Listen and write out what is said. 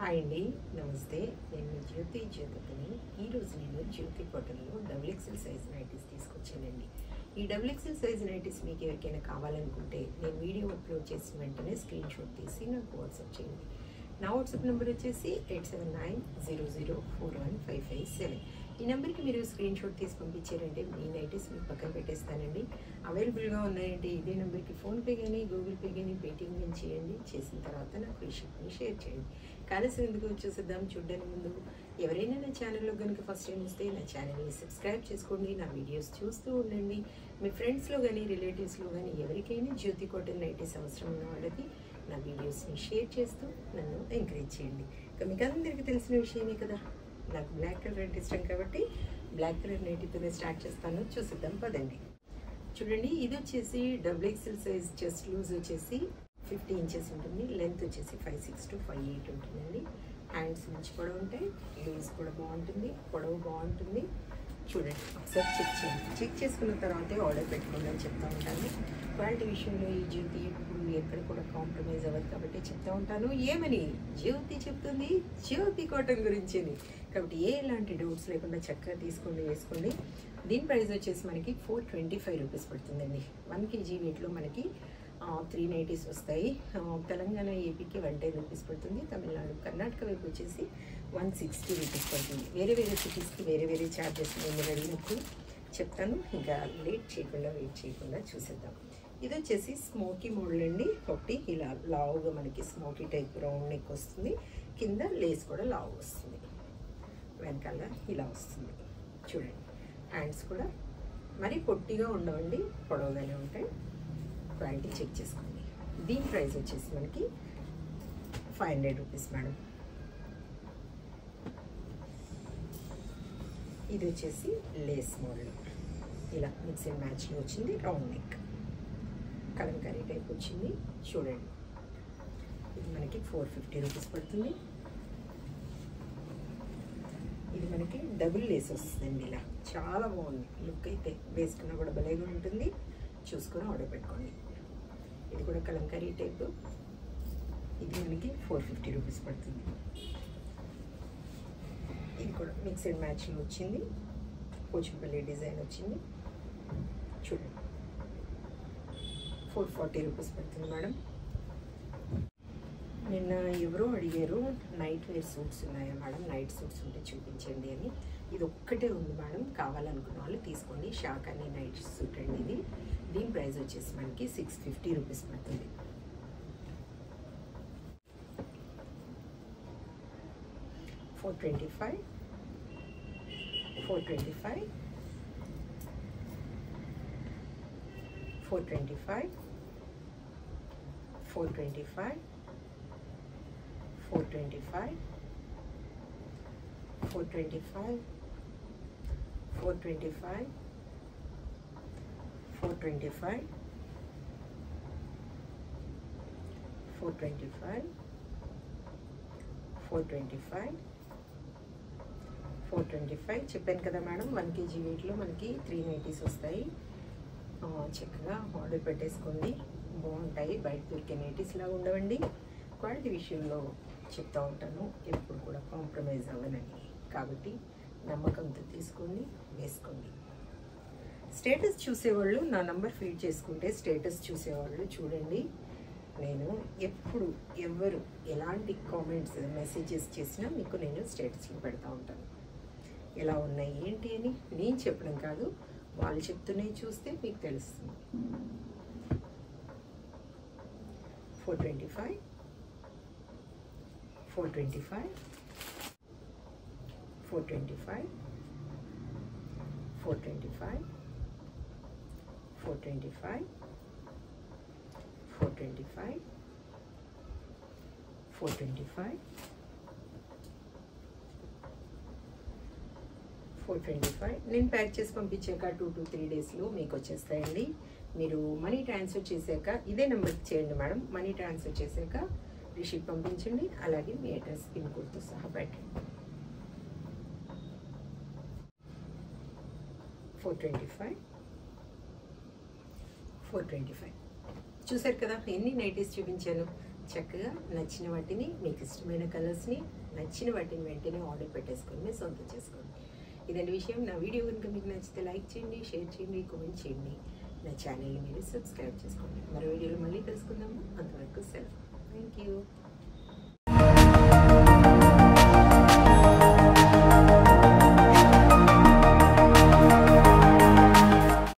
hi అండి నమస్తే నేను మీ జ్యోతి జ్యోతిని ఈరోజు నేను జ్యోతి కాటన్లో డబుల్ ఎక్సెల్ సైజ్ నైటీస్ తీసుకొచ్చానండి ఈ డబుల్ ఎక్సెల్ సైజ్ నైటీస్ మీకు ఎవరికైనా కావాలనుకుంటే నేను వీడియో అప్లోడ్ చేసిన వెంటనే స్క్రీన్ షాట్ తీసి నాకు వాట్సాప్ చేయండి నా వాట్సాప్ నెంబర్ వచ్చేసి eight seven nine zero zero four one five five seven ఈ నెంబర్కి మీరు స్క్రీన్ షాట్ తీసి పంపించారంటే మీ నైటీస్ మీకు పక్కన పెట్టేస్తానండి అవైలబుల్గా ఉన్నాయంటే ఇదే నెంబర్కి ఫోన్పే కానీ గూగుల్ పే కానీ పేటిఎం కానీ చేయండి చేసిన తర్వాత నాకు ఈ షిప్ని షేర్ చేయండి కాలేసి ఎందుకు వచ్చేసిద్దాం చూడడానికి ముందు ఎవరైనా నా ఛానల్లో కనుక ఫస్ట్ టైం వస్తే నా ఛానల్ని సబ్స్క్రైబ్ చేసుకోండి నా వీడియోస్ చూస్తూ ఉండండి మీ ఫ్రెండ్స్లో కానీ రిలేటివ్స్లో కానీ ఎవరికైనా జ్యోతి కాటన్ నైటీస్ అవసరం ఉన్న వాళ్ళకి నా వీడియోస్ని షేర్ చేస్తూ నన్ను ఎంకరేజ్ చేయండి ఇక మీకు అందరికీ తెలిసిన విషయమే కదా నాకు బ్లాక్ కలర్ అంటే ఇష్టం కాబట్టి బ్లాక్ కలర్ నైటీతోనే స్టార్ట్ చేస్తాను చూసిద్దాం పదండి చూడండి ఇది వచ్చేసి double XL size chest loose వచ్చేసి ఫిఫ్టీ ఇంచెస్ ఉంటుంది లెంత్ వచ్చేసి five six to five eight ఉంటుందండి హ్యాండ్స్ మంచి పొడవు ఉంటాయి లూజ్ కూడా బాగుంటుంది పొడవు బాగుంటుంది చూడండి ఒకసారి చెక్ చేయండి చెక్ చేసుకున్న తర్వాతే ఆర్డర్ పెట్టుకోండి అని చెప్తా ఉంటాను క్వాలిటీ విషయంలో ఈ జ్యోతి ఎప్పుడు ఎక్కడ కూడా కాంప్రమైజ్ అవ్వదు కాబట్టి చెప్తా ఉంటాను ఏమని జ్యోతి చెప్తుంది జ్యోతి కాటన్ గురించి కాబట్టి ఏ ఎలాంటి డౌట్స్ లేకుండా చక్కగా తీసుకోండి వేసుకోండి దీని ప్రైస్ వచ్చేసి మనకి ఫోర్ ట్వంటీ ఫైవ్ రూపీస్ పడుతుందండి వన్ కేజీ వెయిట్లో మనకి త్రీ నైటీస్ వస్తాయి ఆ, తెలంగాణ ఏపీకి వన్ టెన్ రూపీస్ పడుతుంది తమిళనాడు కర్ణాటక వైపు వచ్చేసి వన్ సిక్స్టీ రూపీస్ పడుతుంది వేరే వేరే సిటీస్కి వేరే వేరే ఛార్జెస్ నేను అడిగినప్పుడు చెప్తాను ఇంకా లేట్ చేయకుండా వెయిట్ చేయకుండా చూసేద్దాం ఇది వచ్చేసి స్మోకీ మోడల్ అండి ఒకటి ఇలా లావుగా మనకి స్మోకీ టైప్ రౌండ్ నెక్ వస్తుంది కింద లేస్ కూడా లావు వస్తుంది వెనకాల ఇలా వస్తుంది చూడండి హ్యాండ్స్ కూడా మరీ పొట్టిగా ఉండవండి పొడవుగానే ఉంటాయి క్వాలిటీ చెక్ చేసుకోండి దీని ప్రైస్ వచ్చేసి మనకి ఫైవ్ హండ్రెడ్ రూపీస్ మేడం ఇది వచ్చేసి లేస్ మోడల్ ఇలా మిక్స్ అండ్ మ్యాచ్లో వచ్చింది రౌండ్ నెక్ కలంకారీ టైప్ వచ్చింది చూడండి ఇది మనకి ఫోర్ ఫిఫ్టీ రూపీస్ పడుతుంది ఇది మనకి డబుల్ లేస్ వస్తుందండి ఇలా చాలా బాగుంది లుక్ అయితే వేసుకున్నా కూడా భలేగా ఉంటుంది చూసుకొని ఆర్డర్ పెట్టుకోండి ఇది కూడా కలంకారీ టైప్ ఇది మనకి ఫోర్ ఫిఫ్టీ రూపీస్ పడుతుంది ఇది కూడా మిక్స్ అండ్ మ్యాచ్లో వచ్చింది పోచంపల్లి డిజైన్ వచ్చింది చూడండి ఫోర్ ఫార్టీ రూపీస్ పడుతుంది మేడం నిన్న ఎవరో అడిగారు నైట్ వేర్ సూట్స్ ఉన్నాయా మేడం నైట్ సూట్స్ ఉంటే చూపించండి అని ఇది ఒక్కటే ఉంది మేడం కావాలనుకున్న వాళ్ళు తీసుకోండి షాక్ అని నైట్ సూట్ అండి ఇది దీని ప్రైస్ వచ్చేసి మనకి సిక్స్ ఫిఫ్టీ రూపీస్ పడుతుంది four twenty five four twenty five four twenty five four twenty five four twenty five four twenty five four twenty five four twenty five four twenty five four twenty five four twenty five చెప్పాను కదా madam one KG వెయిట్లో మనకి three nineties వస్తాయి ఆ, చక్కగా order పెట్టేసుకోండి బాగుంటాయి బయట దొరికే నైటీస్ లాగా ఉండవండి క్వాలిటీ విషయంలో చెప్తా ఉంటాను ఎప్పుడు కూడా కాంప్రమైజ్ అవ్వనని కాబట్టి నమ్మకంతో తీసుకోండి వేసుకోండి స్టేటస్ చూసేవాళ్ళు నా నంబర్ ఫీడ్ చేసుకుంటే స్టేటస్ చూసేవాళ్ళు చూడండి నేను ఎప్పుడు ఎవరు ఎలాంటి కామెంట్స్ మెసేజెస్ చేసినా మీకు నేను స్టేటస్లో పెడతా ఉంటాను ఎలా ఉన్నాయి ఏంటి అని నేను చెప్పడం కాదు వాళ్ళు చెప్తున్నాయి చూస్తే మీకు తెలుస్తుంది four twenty five four twenty five four twenty five four twenty five four twenty five four twenty five four twenty five four twenty five నేను ప్యాక్ చేసి పంపించాక టూ టు త్రీ డేస్లో మీకు వచ్చేస్తాయండి మీరు మనీ ట్రాన్స్ఫర్ చేశాక ఇదే నెంబర్కి చేయండి మేడం మనీ ట్రాన్స్ఫర్ చేశాక రిషిప్ పంపించండి అలాగే మీ అడ్రస్ పిన్ కోడ్తో సహా పెట్టండి four twenty five four twenty five చూసారు కదా ఎన్ని నైటీస్ చూపించాను చక్కగా నచ్చిన వాటిని మీకు ఇష్టమైన కలర్స్ని నచ్చిన వాటిని వెంటనే ఆర్డర్ పెట్టేసుకొని మీరు సొంతం చేసుకోండి ఇదండి విషయం నా వీడియో కనుక మీకు నచ్చితే లైక్ చేయండి షేర్ చేయండి కామెంట్ చేయండి నా ఛానల్ని మీరు సబ్స్క్రైబ్ చేసుకోండి మరో వీడియోలో మళ్ళీ కలుసుకుందాము అంతవరకు సెలవు థ్యాంక్ యూ